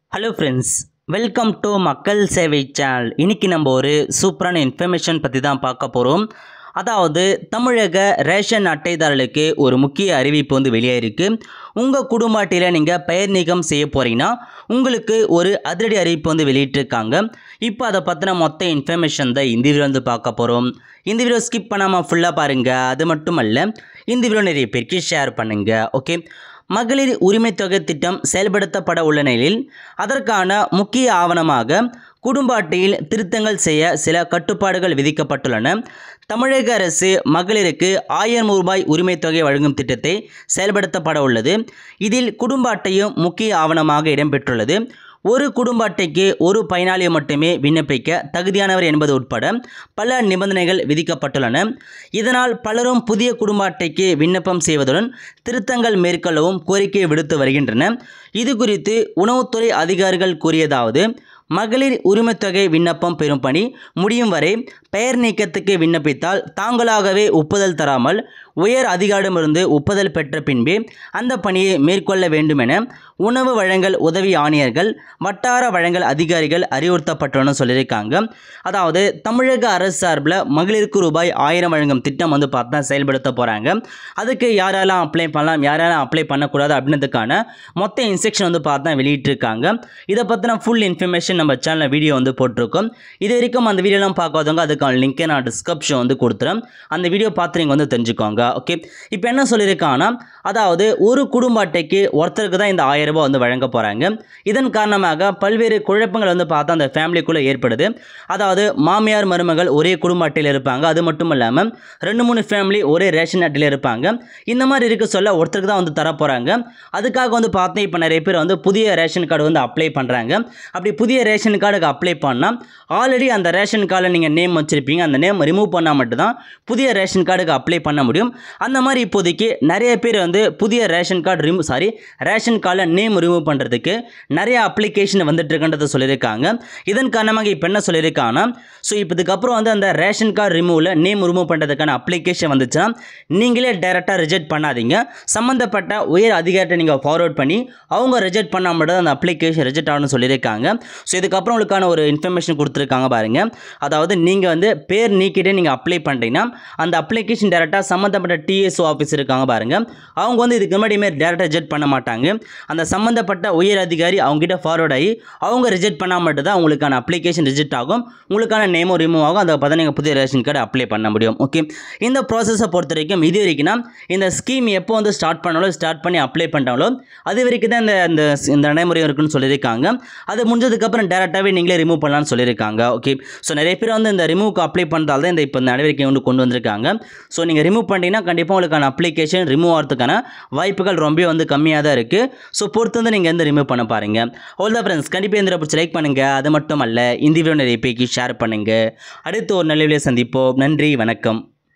hello friends welcome to மக்கள் சேவை channel இன்னைக்கு நம்ம ஒரு சூப்பரான இன்ஃபர்மேஷன் பற்றி தான் பார்க்க போகிறோம் அதாவது தமிழக ரேஷன் அட்டைதாரர்களுக்கு ஒரு முக்கிய அறிவிப்பு வந்து வெளியாயிருக்கு உங்கள் குடும்ப அட்டையில் நீங்கள் பெயர் நீக்கம் செய்ய போகிறீங்கன்னா உங்களுக்கு ஒரு அதிரடி அறிவிப்பு வந்து வெளியிட்டிருக்காங்க இப்போ அதை பற்றின மொத்த இன்ஃபர்மேஷன் தான் இந்த வீடியோ வந்து பார்க்க போகிறோம் இந்த வீடியோ ஸ்கிப் பண்ணாமல் ஃபுல்லாக பாருங்கள் அது மட்டும் அல்ல இந்த வீடியோ நிறைய பேருக்கு ஷேர் பண்ணுங்கள் ஓகே மகளிர் உரிமை தொகை திட்டம் செயல்படுத்தப்பட உள்ள நிலையில் அதற்கான முக்கிய ஆவணமாக குடும்ப அட்டையில் திருத்தங்கள் செய்ய சில கட்டுப்பாடுகள் விதிக்கப்பட்டுள்ளன தமிழக அரசு மகளிருக்கு ஆயிரம் ரூபாய் உரிமை தொகை வழங்கும் திட்டத்தை செயல்படுத்தப்பட உள்ளது இதில் குடும்ப அட்டையும் முக்கிய ஆவணமாக இடம்பெற்றுள்ளது ஒரு குடும்ப அட்டைக்கு ஒரு பயனாளி மட்டுமே விண்ணப்பிக்க தகுதியானவர் என்பது உட்பட பல நிபந்தனைகள் விதிக்கப்பட்டுள்ளன இதனால் பலரும் புதிய குடும்ப அட்டைக்கு விண்ணப்பம் செய்வதுடன் திருத்தங்கள் மேற்கொள்ளவும் கோரிக்கை விடுத்து வருகின்றன இது குறித்து உணவுத்துறை அதிகாரிகள் கூறியதாவது மகளிர் உரிமைத்தொகை விண்ணப்பம் பெறும் பணி முடியும் வரை பெயர் நீக்கத்துக்கு விண்ணப்பித்தால் தாங்களாகவே ஒப்புதல் தராமல் உயர் அதிகாரிடமிருந்து ஒப்புதல் பெற்ற பின்பே அந்த பணியை மேற்கொள்ள வேண்டும் என உணவு வழங்கல் உதவி ஆணையர்கள் வட்டார வழங்கல் அதிகாரிகள் அறிவுறுத்தப்பட்டோன்னு சொல்லியிருக்காங்க அதாவது தமிழக அரசு சார்பில் மகளிருக்கு ரூபாய் ஆயிரம் வழங்கும் திட்டம் வந்து பார்த்தா செயல்படுத்த போகிறாங்க அதுக்கு யாரெல்லாம் அப்ளை பண்ணலாம் யாரெல்லாம் அப்ளை பண்ணக்கூடாது அப்படின்றதுக்கான மொத்த இன்ஸ்ட்ரக்ஷன் வந்து பார்த்தா வெளியிட்டிருக்காங்க இதை பற்றின ஃபுல் இன்ஃபர்மேஷன் நம்ம சேனலில் வீடியோ வந்து போட்டிருக்கோம் இது வரைக்கும் அந்த வீடியோலாம் பார்க்காதவங்க அதுக்கான லிங்க்கை நான் டிஸ்கிரிப்ஷன் வந்து கொடுத்துறேன் அந்த வீடியோ பார்த்து நீங்கள் வந்து தெரிஞ்சுக்கோங்க ஓகே இப்போ என்ன சொல்லியிருக்காங்கன்னா அதாவது ஒரு குடும்ப அட்டைக்கு ஒருத்தருக்கு தான் இந்த ஆயிரம் ரூபாய் வந்து வழங்க போகிறாங்க இதன் காரணமாக பல்வேறு குழப்பங்கள் வந்து பார்த்தா அந்த ஃபேமிலிக்குள்ளே ஏற்படுது அதாவது மாமியார் மருமகள் ஒரே குடும்ப அட்டையில் இருப்பாங்க அது மட்டும் இல்லாமல் ரெண்டு மூணு ஃபேமிலி ஒரே ரேஷன் அட்டையில் இருப்பாங்க இந்த மாதிரி இருக்க சொல்ல ஒருத்தருக்கு தான் வந்து தர போகிறாங்க அதுக்காக வந்து பார்த்தா இப்போ நிறைய பேர் வந்து புதிய ரேஷன் கார்டு வந்து அப்ளை பண்ணுறாங்க அப்படி புதிய ரேஷன் கார்டுக்கு அப்ளை பண்ணால் ஆல்ரெடி அந்த ரேஷன் கார்டில் நீங்கள் நேம் வச்சுருப்பீங்க அந்த நேம் ரிமூவ் பண்ணால் மட்டும்தான் புதிய ரேஷன் கார்டுக்கு அப்ளை பண்ண முடியும் அந்த மாதிரி இப்போதைக்கு நிறைய பேர் வந்து புதிய ration card remove sorry ration கார்டில் நேம் ரிமூவ் பண்ணுறதுக்கு நிறைய அப்ளிகேஷன் வந்துட்டு இருக்குன்றதை சொல்லியிருக்காங்க இதன் காரணமாக இப்போ என்ன சொல்லியிருக்காங்கன்னா ஸோ இப்போ இதுக்கப்புறம் வந்து அந்த ரேஷன் கார்டு ரிமூவில் நேம் ரிமூவ் பண்ணுறதுக்கான அப்ளிகேஷன் வந்துச்சுன்னா நீங்களே டைரெக்டாக ரிஜெக்ட் பண்ணாதீங்க சம்மந்தப்பட்ட உயர் அதிகாரிட்ட நீங்கள் ஃபார்வர்ட் பண்ணி அவங்க ரிஜெக்ட் பண்ணால் மட்டும் அந்த அப்ளிகேஷன் ரிஜெக்ட் ஆகணும்னு சொல்லியிருக்காங்க ஸோ இதுக்கப்புறம் உங்களுக்கான ஒரு இன்ஃபர்மேஷன் கொடுத்துருக்காங்க பாருங்க அதாவது நீங்கள் வந்து பேர் நீக்கிட்டே நீங்கள் அப்ளை பண்ணுறீங்கன்னா அந்த அப்ளிகேஷன் டேரெக்டாக சம்மந்தப்பட்ட டிஎஸ்ஓ ஆஃபீஸ் இருக்காங்க பாருங்க அவங்க வந்து இதுக்கு முன்னாடியுமே டேரெக்டாக ரிஜெக்ட் பண்ண மாட்டாங்க அந்த சம்மந்தப்பட்ட உயர் அதிகாரி அவங்ககிட்ட ஃபார்வர்ட் ஆகி அவங்க ரிஜெக்ட் பண்ணால் மட்டும் தான் உங்களுக்கான அப்ளிகேஷன் ரிஜெக்ட் ஆகும் உங்களுக்கான நேமும் ரிமூவ் ஆகும் அதை பார்த்தா நீங்கள் புதிய ரேஷன் கார்டு அப்ளை பண்ண முடியும் ஓகே இந்த ப்ராசஸை பொறுத்த வரைக்கும் இது வரைக்கும்னா இந்த ஸ்கீம் எப்போ வந்து ஸ்டார்ட் பண்ணாலும் ஸ்டார்ட் பண்ணி அப்ளை பண்ணுறாங்களோ அது வரைக்கும் தான் இந்த இந்த இந்த நடைமுறை இருக்குன்னு சொல்லியிருக்காங்க அது முடிஞ்சதுக்கப்புறம் டேரெக்டாகவே நீங்களே ரிமூவ் பண்ணலாம்னு சொல்லியிருக்காங்க ஓகே ஸோ நிறைய பேர் வந்து இந்த ரிமூவ்க்கு அப்ளை பண்ணுறதால தான் இந்த இப்போ இந்த நடவடிக்கை வந்து கொண்டு வந்திருக்காங்க ஸோ நீங்கள் ரிமூவ் பண்ணிட்டீங்கன்னா கண்டிப்பாக உங்களுக்கான அப்ளிகேஷன் ரிமூவ் ஆகிறதுக்கான வாய்ப்புகள் ரொம்ப வந்து கம்மியாக தான் இருக்குது ஸோ பொறுத்து வந்து நீங்கள் வந்து ரிமூவ் பண்ண பாருங்கள் ஆல் த ஃப்ரெண்ட்ஸ் கண்டிப்பாக இந்த பிடிச்சி லைக் பண்ணுங்கள் அது மட்டும் அல்ல இந்த வீடியோ நிறைய பேருக்கு ஷேர் பண்ணுங்கள் அடுத்து ஒரு நல்ல வீடியோ சந்திப்போம் நன்றி வணக்கம்